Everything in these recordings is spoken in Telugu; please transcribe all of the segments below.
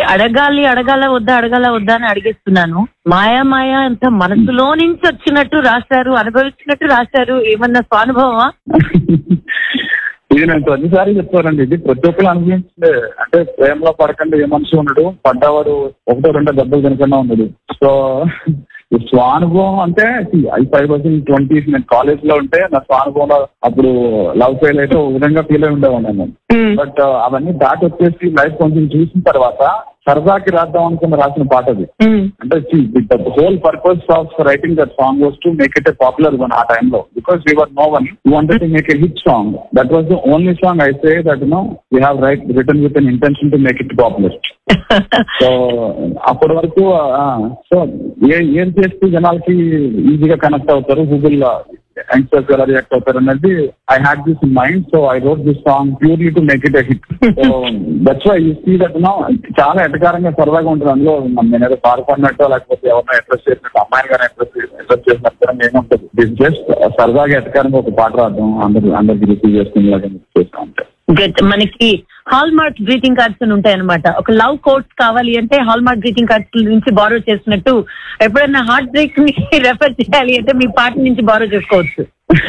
అడగాలి అడగాల వద్దా అడగాల వద్దా అని అడిగేస్తున్నాను మాయా మాయా అంత మనసులో నుంచి వచ్చినట్టు రాశారు అనుభవించినట్టు రాశారు ఏమన్నా స్వానుభవమా ఇది నేను ప్రతిసారి చెప్తానండి ఇది ప్రతి ఒక్కరు అనిపించింది అంటే ప్రేమలో పడకండి ఏ మనిషి ఉండడు పడ్డవాడు ఒకటో రెండో దెబ్బలు తినకుండా ఉండడు సో ఈ స్వానుభవం అంటే ఐ ఫైవ్ పర్సెంట్ ట్వంటీస్ నేను కాలేజ్ లో ఉంటే నా స్వానుభవంలో అప్పుడు లవ్ ఫెయిల్ అయితే ఒక విధంగా ఫీల్ అయి ఉండేవాడిని నేను బట్ అవన్నీ దాటి వచ్చేసి లైఫ్ కొంచెం చూసిన తర్వాత సరదాకి రాద్దాం అనుకుని రాసిన పాట అది అంటే the whole purpose of writing that song was to make it a popular one ఆ టైంలో because we were no one you wanted to make a hit song that was the only song I say that no we have write written with an intention to make it popular so అప్పటి వరకు సో ఏం చేస్తే జనాలకి ఈజీగా కనెక్ట్ అవుతారు గూగుల్ యంగ్స్టర్స్ ఎలా రియాక్ట్ అవుతారు అనేది I had this in mind so I wrote this song purely to make it a hit so that's why you see that no చాలా ఎటకారంగా సరదాగా ఉంటుంది అందులో నేను ఏదో పాల్పడినట్టు లేకపోతే ఎవరినో అడ్రస్ చేసినట్టు అమ్మాయిని కానీ అడ్రస్ అడ్రస్ చేసినట్టు ఏముంటుంది దిస్ జస్ట్ సరదాగా ఎటకారంగా ఒక పాట రాద్దాం అందరు అందరికి రిసీవ్ చేసుకునేలాగా చేస్తా ఉంటాయి గట్ మనకి హాల్ మార్క్ గ్రీటింగ్ కార్డ్స్ అని ఉంటాయి అనమాట ఒక లవ్ కోట్స్ కావాలి అంటే హాల్ మార్క్ గ్రీటింగ్ కార్డ్స్ నుంచి బారో చేసినట్టు ఎప్పుడైనా హార్ట్ బ్రేక్ ని రెఫర్ చేయాలి అంటే మీ పాట నుంచి బారో చేసుకోవచ్చు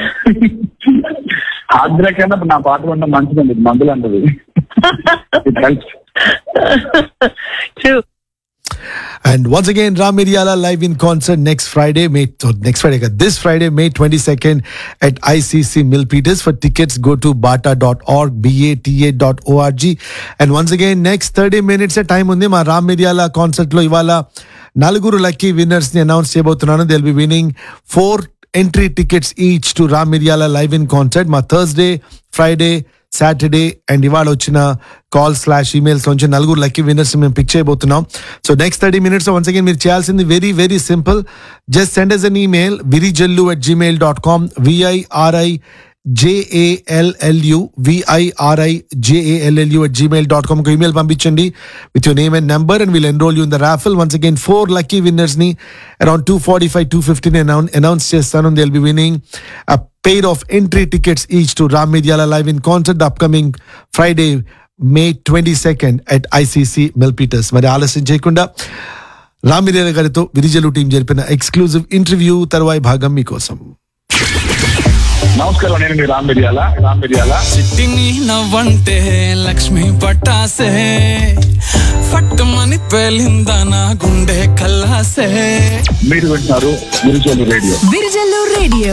హార్ట్ బ్రేక్ అయినా నా పాట ఉండడం మంచిదండి ఇది మందులు అంటది it helps true And once again, Ram Miriala live in concert next Friday, May oh, next Friday, this Friday, May 22nd at ICC Milpitas. For tickets, go to bata.org, bata.org. And once again, next 30 minutes at time ఉంది మా రామ్ మిరియాల కాన్సర్ట్ లో ఇవాళ నలుగురు లక్కీ విన్నర్స్ ని అనౌన్స్ చేయబోతున్నాను will be winning four entry tickets each to Ram Miriyala live in concert మా థర్స్డే ఫ్రైడే సాటర్డే అండ్ ఇవాళ వచ్చిన కాల్ స్లాష్ ఈమెయిల్స్ నుంచి నలుగురు లక్కీ విన్నర్స్ మేము పిక్ చేయబోతున్నాం so next thirty minutes once again మీరు చేయాల్సింది very very simple just send us an email Virijallu at Gmail dot com V I R I J A L L U V I R I J A L L U at Gmail dot com ఒక ఈమెయిల్ పంపించండి with your name and number and will enrol you in the raffle once again four lucky winners ని around two forty five two fifteen announce చేస్తాను will be winning pair of entry tickets each to Ram Mediala live in concert the upcoming Friday, May 22nd at ICC Milpitas. మరి ఆలస్యం చేయకుండా రామ్ మిరియా గారితో విరిజలు టీం జరిపిన ఎక్స్క్లూజివ్ ఇంటర్వ్యూ తర్వాయి భాగం మీకోసం నమస్కారం నేను మీ రామ్ మిరియాల రామ్ మిరియాల చిట్టిని నవ్వంటే లక్ష్మి పట్టాసే ఫట్టుమని పేలిందా నా గుండె కల్లాసే మీరు వింటున్నారు గురుచోలు రేడియో విరిజల్లు రేడియో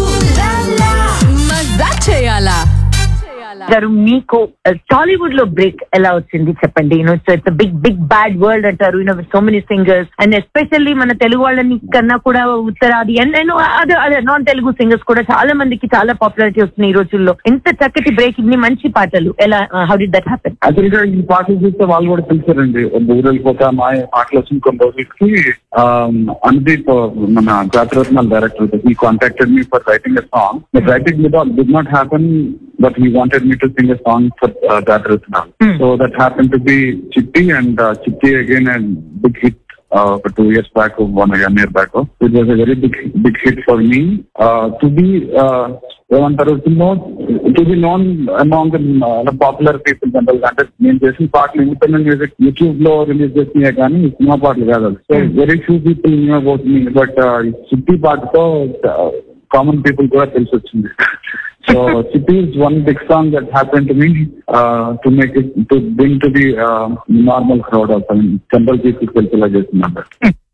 మజా చేయాలా గారు మీకు టాలీవుడ్ లో బ్రేక్ ఎలా వచ్చింది చెప్పండి you know it's big big bad world అంటారు you know so many singers and especially మన తెలుగు వాళ్ళని కన్నా కూడా ఉత్తరాది అండ్ నేను అదే అదే నాన్ తెలుగు సింగర్స్ కూడా చాలా మందికి చాలా పాపులారిటీ వస్తుంది ఈ రోజుల్లో ఎంత చక్కటి బ్రేక్ ఇన్ని మంచి పాటలు ఎలా how did that happen actual గా ఈ పాటలు చూస్తే వాళ్ళు కూడా పిలిచారండి ఊరు పోతా మా పాటలు వచ్చిన కొన్ని రోజులకి అనుదీప్ మన జాతరత్నాల్ డైరెక్టర్ ఈ contacted me for writing a song but writing with did not happen but he wanted me to sing a song for Jathiratnalu so that happen to be Chitti and Chitti again and big hit ఒక two years back one one year back it was a very big big hit for me to be ఏమంటారు to know to be known among popular people general అంటే నేను చేసిన పాటలు ఇండిపెండెంట్ మ్యూజిక్ యూట్యూబ్ లో రిలీజ్ చేసినాయి కానీ ఈ సినిమా పాటలు కాదు so very few people knew about me but Chitti పాటతో కామన్ పీపుల్ కూడా తెలిసి వచ్చింది so Chitti is one big song that happen to me to make it to bring to the normal crowd of general people తెలిసేలా చేసింది